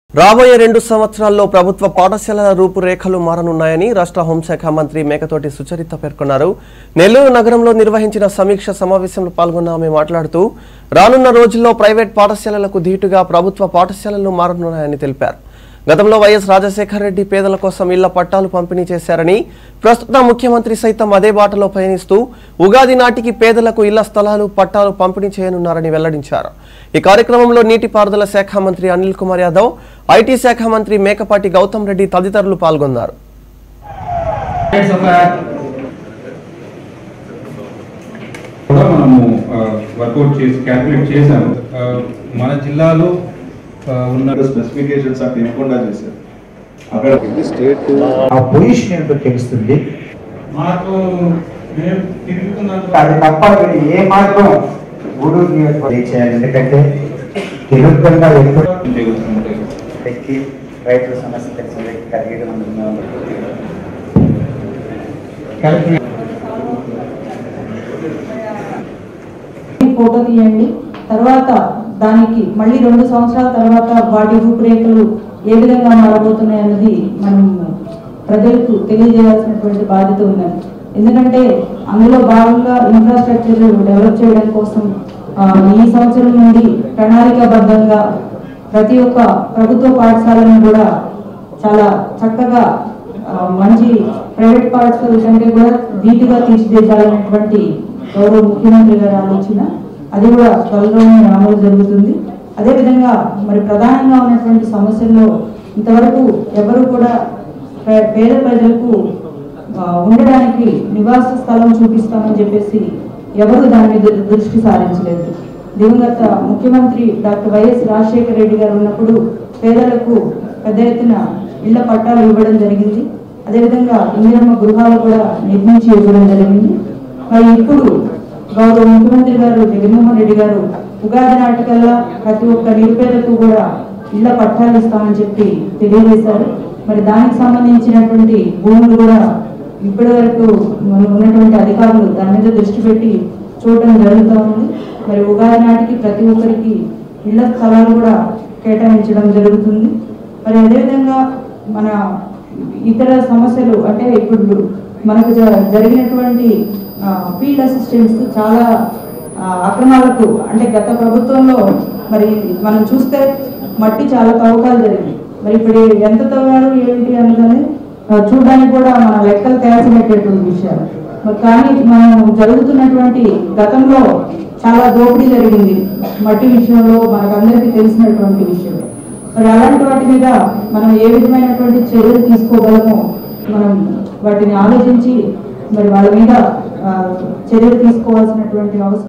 రాబోయే రెండు సంవత్సరాల్లో ప్రభుత్వ పాఠశాలల రూపురేఖలు మారనున్నాయని రాష్ట్ర హోంశాఖ మంత్రి మేకతోటి సుచరిత పేర్కొన్నారు నెల్లూరు నగరంలో నిర్వహించిన సమీక్ష సమావేశంలో పాల్గొన్న ఆమె మాట్లాడుతూ రానున్న రోజుల్లో ప్రైవేట్ పాఠశాలలకు ధీటుగా ప్రభుత్వ పాఠశాలలు మారనున్నాయని తెలిపారు గతంలో వైఎస్ రాజశేఖర రెడ్డి పేదల కోసం ఇళ్ల పట్టాలు పంపిణీ చేశారని ప్రస్తుత ముఖ్యమంత్రి సైతం అదే బాటలో పయనిస్తూ ఉగాది నాటికి పేదలకు ఇళ్ల స్థలాలు పట్టాలు పంపిణీ చేయనున్నారని వెల్లడించారు ఈ కార్యక్రమంలో నీటిపారుదల శాఖ మంత్రి అనిల్ కుమార్ యాదవ్ ఐటీ శాఖ మంత్రి మేకపాటి గౌతమ్ రెడ్డి తదితరులు పాల్గొన్నారు రేట్స్ ఒక కూడా మనము వర్కౌట్ చేసి క్యాల్కులేట్ చేశాము ఆ, మన జిల్లాలో ఆ, ఉన్న స్పెసిఫికేషన్స్ అక్కడ ఇవ్వకుండా చేశారు అక్కడ స్టేట్ ఆ పొజిషన్ ఏంటో తెలుస్తుంది మాకు మేము తిరుగుతున్నట్టు అది తప్ప వీళ్ళు ఏ మాత్రం గూడూరు నియోజకవర్గం చేయాలి ఎందుకంటే తెలుగుగా ఎక్కువ జరుగుతుంటాయి. వ్యక్తి రైతుల సమస్య తెలిసిన వ్యక్తి కలిగి ఉన్నాం ఫోటో తీయండి తర్వాత దానికి మళ్ళీ రెండు సంవత్సరాల తర్వాత వాటి రూపురేఖలు ఏ విధంగా మారబోతున్నాయి అన్నది మనం ప్రజలకు తెలియజేయాల్సినటువంటి బాధ్యత ఉందండి ఎందుకంటే అందులో భాగంగా ఇన్ఫ్రాస్ట్రక్చర్ డెవలప్ చేయడం కోసం ఆ, ఈ సంవత్సరం నుండి ప్రణాళికాబద్ధంగా ప్రతి ఒక్క ప్రభుత్వ పాఠశాలను కూడా చాలా చక్కగా ఆ, మంచి ప్రైవేట్ పాఠశాల కంటే కూడా ధీటుగా తీర్చిదిద్దాలనేటువంటి గౌరవ ముఖ్యమంత్రి గారి ఆలోచన అది కూడా త్వరలోనే అమలు జరుగుతుంది అదేవిధంగా మరి ప్రధానంగా ఉన్నటువంటి సమస్యల్లో ఇంతవరకు ఎవరు కూడా పే- పేద ప్రజలకు ఆ, ఉండడానికి నివాస స్థలం చూపిస్తామని చెప్పేసి ఎవరు దాని మీద దృష్టి సారించలేదు దివంగత ముఖ్యమంత్రి డాక్టర్ వైఎస్ రాజశేఖర రెడ్డి గారు ఉన్నప్పుడు పేదలకు పెద్ద ఎత్తున ఇళ్ల పట్టాలు ఇవ్వడం జరిగింది అదేవిధంగా ఇందిరమ్మ గృహాలు కూడా నిర్మించి ఇవ్వడం జరిగింది మరి ఇప్పుడు గౌరవ ముఖ్యమంత్రి గారు జగన్మోహన్ రెడ్డి గారు ఉగాది నాటికల్లా ప్రతి ఒక్క నిరుపేదకు కూడా ఇళ్ల పట్టాలు ఇస్తామని చెప్పి తెలియజేశారు మరి దానికి సంబంధించినటువంటి భూములు కూడా ఇప్పటి వరకు మన ఉన్నటువంటి అధికారులు దాని మీద దృష్టి పెట్టి చూడటం జరుగుతూ ఉంది మరి ఉగాది నాటికి ప్రతి ఒక్కరికి ఇళ్ల స్థలాలు కూడా కేటాయించడం జరుగుతుంది మరి అదేవిధంగా మన ఇతర సమస్యలు అంటే ఇప్పుడు మనకు జ- జరిగినటువంటి ఫీల్డ్ అసిస్టెంట్స్ చాలా ఆ, అక్రమాలకు అంటే గత ప్రభుత్వంలో మరి మనం చూస్తే మట్టి చాలా తవ్వకాలు జరిగింది మరి ఇప్పుడు ఎంత తవ్వారు ఏంటి అన్నదని ఆ, చూడడానికి కూడా మన లెక్కలు తేల్చినటువంటి విషయాలు మరి కానీ మనం జరుగుతున్నటువంటి గతంలో చాలా దోపిడీ జరిగింది మట్టి విషయంలో మనకందరికీ తెలిసినటువంటి విషయం మరి అలాంటి వాటి మీద మనం ఏ విధమైనటువంటి చర్యలు తీసుకోగలమో మనం వాటిని ఆలోచించి మరి వాళ్ళ మీద ఆ, చర్యలు తీసుకోవాల్సినటువంటి అవసరం